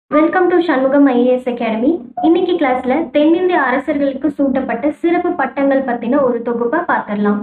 welcome to Shanmugam IAS academy இன்னைக்கு கிளாஸ்ல தென்னிந்திய அரசர்களுக்கு சூட்டப்பட்ட சிறப்பு பட்டங்கள் பத்தின ஒரு தொகுப்பை பார்த்துடலாம்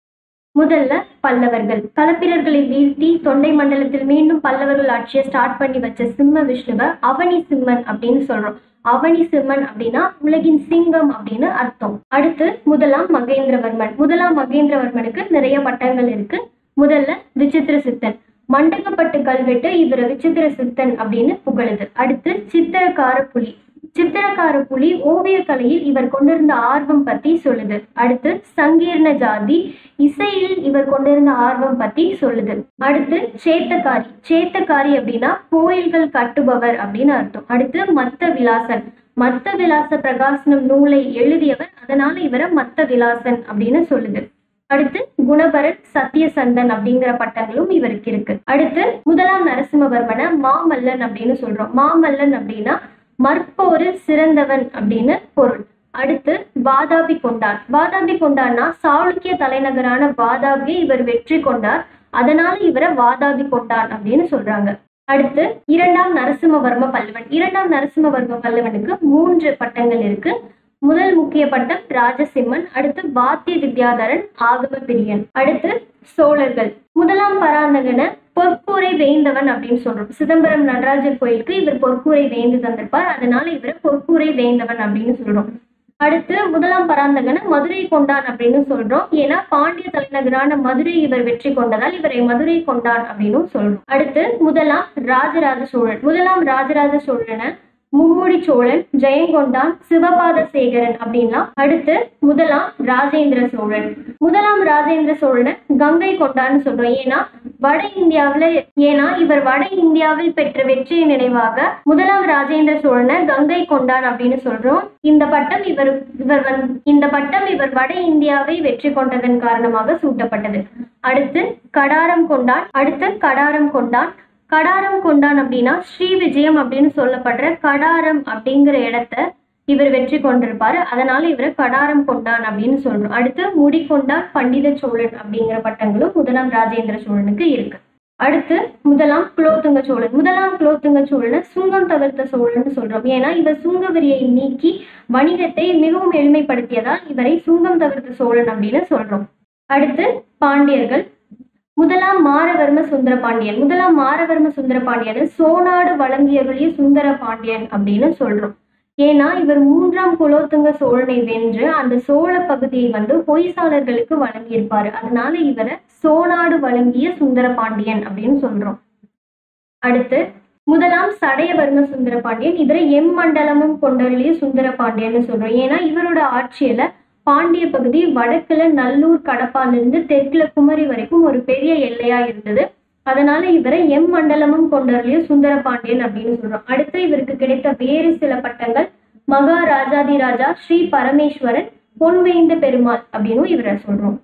முதல்ல பல்லவர்கள் களப்பிரர்களை வீழ்த்தி தொண்டை மண்டலத்தில் மீண்டும் பல்லவர்கள் ஆட்சியை ஸ்டார்ட் பண்ணி வச்ச சிம்ம விஷ்ணுவை அவனி சிம்மன் அப்படின்னு சொல்றோம் அவனி சிம்மன் அப்படின்னா உலகின் சிங்கம் அப்படின்னு அர்த்தம் அடுத்து முதலாம் மகேந்திரவர்மன் முதலாம் மகேந்திரவர்மனுக்கு நிறைய பட்டங்கள் இருக்கு முதல்ல விசித்திர சித்தன் மண்டகப்பட்டு கல்வெட்டு இவரை விசித்திர சித்தன் அப்படின்னு புகழுது அடுத்து சித்திரக்கார புலி சித்திரக்கார புலி ஓவியக்கலையில் இவர் கொண்டிருந்த ஆர்வம் பத்தி சொல்லுது அடுத்து சங்கீர்ண ஜாதி இசையில் இவர் கொண்டிருந்த ஆர்வம் பத்தி சொல்லுது அடுத்து சேத்தக்காரி சேத்தக்காரி அப்படின்னா கோயில்கள் கட்டுபவர் அப்படின்னு அர்த்தம் அடுத்து மத்த விலாசன் மத்த விலாச பிரகாசனம் நூலை எழுதியவர் அதனால இவரை மத்த விலாசன் அப்படின்னு சொல்லுது அடுத்து குணபரன் சத்தியசந்தன் அப்படிங்கிற பட்டங்களும் இவருக்கு இருக்கு அடுத்து முதலாம் நரசிம்மவர்மனை மாமல்லன் அப்படின்னு சொல்றோம் மாமல்லன் அப்படின்னா மற்போரில் சிறந்தவன் அப்படின்னு பொருள் அடுத்து வாதாபி கொண்டான் வாதாபி கொண்டான்னா சாளுக்கிய தலைநகரான வாதாபியை இவர் வெற்றி கொண்டார் அதனால இவரை வாதாபி கொண்டான் அப்படின்னு சொல்றாங்க அடுத்து இரண்டாம் நரசிம்மவர்ம பல்லவன் இரண்டாம் நரசிம்மவர்ம பல்லவனுக்கு மூன்று பட்டங்கள் இருக்கு முதல் முக்கிய பட்டம் ராஜசிம்மன் அடுத்து வாத்திய வித்யாதரன் ஆகம பிரியன் அடுத்து சோழர்கள் முதலாம் பராந்தகனை பொற்கூரை வேந்தவன் அப்படின்னு சொல்றோம் சிதம்பரம் நடராஜர் கோயிலுக்கு இவர் பொற்கூரை வேந்து தந்திருப்பார் அதனால இவரை பொற்கூரை வேந்தவன் அப்படின்னு சொல்றோம் அடுத்து முதலாம் பராந்தகனை மதுரை கொண்டான் அப்படின்னு சொல்றோம் ஏன்னா பாண்டிய தலைநகரான மதுரை இவர் வெற்றி கொண்டதால் இவரை மதுரை கொண்டான் அப்படின்னு சொல்றோம் அடுத்து முதலாம் ராஜராஜ சோழன் முதலாம் ராஜராஜ சோழனை மும்முடி சோழன் ஜெயங்கொண்டான் சிவபாத சேகரன் அப்படின்லாம் அடுத்து முதலாம் ராஜேந்திர சோழன் முதலாம் ராஜேந்திர சோழனை கங்கை கொண்டான்னு சொல்றோம் ஏன்னா வட இந்தியாவில் ஏன்னா இவர் வட இந்தியாவில் பெற்ற வெற்றியின் நினைவாக முதலாம் ராஜேந்திர சோழனை கங்கை கொண்டான் அப்படின்னு சொல்றோம் இந்த பட்டம் இவர் இவர் வந்து இந்த பட்டம் இவர் வட இந்தியாவை வெற்றி கொண்டதன் காரணமாக சூட்டப்பட்டது அடுத்து கடாரம் கொண்டான் அடுத்து கடாரம் கொண்டான் கடாரம் கொண்டான் அப்படின்னா ஸ்ரீ விஜயம் அப்படின்னு சொல்லப்படுற கடாரம் அப்படிங்கிற இடத்த இவர் வெற்றி கொண்டிருப்பாரு அதனால இவரை கடாரம் கொண்டான் அப்படின்னு சொல்றோம் அடுத்து முடிக்கொண்டான் பண்டித சோழன் அப்படிங்கிற பட்டங்களும் முதலாம் ராஜேந்திர சோழனுக்கு இருக்கு அடுத்து முதலாம் குலோத்துங்க சோழன் முதலாம் குலோத்துங்க சோழனை சுங்கம் தவிர்த்த சோழன் சொல்றோம் ஏன்னா இவர் சுங்க வரியை நீக்கி வணிகத்தை மிகவும் எளிமைப்படுத்தியதால் இவரை சுங்கம் தவிர்த்த சோழன் அப்படின்னு சொல்றோம் அடுத்து பாண்டியர்கள் முதலாம் மாரவர்ம சுந்தர பாண்டியன் முதலாம் மாரவர்ம சுந்தர பாண்டியன் சோனாடு வழங்கியருளிய சுந்தர பாண்டியன் அப்படின்னு சொல்றோம் ஏன்னா இவர் மூன்றாம் குலோத்துங்க சோழனை வென்று அந்த சோழ பகுதியை வந்து பொய்சாளர்களுக்கு வழங்கியிருப்பாரு அதனால இவரை சோனாடு வழங்கிய சுந்தர பாண்டியன் அப்படின்னு சொல்றோம் அடுத்து முதலாம் சடையவர்ம சுந்தர பாண்டியன் இவரை எம்மண்டலமும் கொண்டருளிய சுந்தர பாண்டியன்னு சொல்றோம் ஏன்னா இவரோட ஆட்சியில பாண்டிய பகுதி வடக்குல நல்லூர் கடப்பாலிருந்து தெற்குல குமரி வரைக்கும் ஒரு பெரிய எல்லையா இருந்தது அதனால இவரை எம் மண்டலமும் கொண்டருளிய சுந்தர பாண்டியன் அப்படின்னு சொல்றோம் அடுத்து இவருக்கு கிடைத்த வேறு சில பட்டங்கள் மகா ராஜாதிராஜா ஸ்ரீ பரமேஸ்வரன் பொன்வேந்த பெருமாள் அப்படின்னு இவரை சொல்றோம்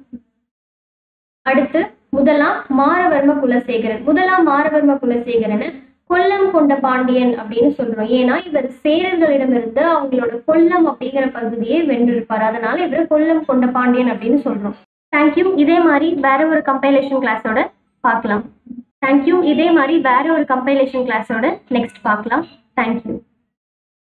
அடுத்து முதலாம் மாரவர்ம குலசேகரன் முதலாம் மாரவர்ம குலசேகரனை கொல்லம் கொண்ட பாண்டியன் அப்படின்னு சொல்றோம் ஏன்னா இவர் சேரர்களிடமிருந்து அவங்களோட கொல்லம் அப்படிங்கிற பகுதியை வென்றிருப்பார் அதனால இவர் கொல்லம் கொண்ட பாண்டியன் அப்படின்னு சொல்றோம் தேங்க்யூ இதே மாதிரி வேற ஒரு கம்பைலேஷன் கிளாஸோட பார்க்கலாம் தேங்க்யூ இதே மாதிரி வேற ஒரு கம்பைலேஷன் கிளாஸோட நெக்ஸ்ட் பார்க்கலாம் தேங்க்யூ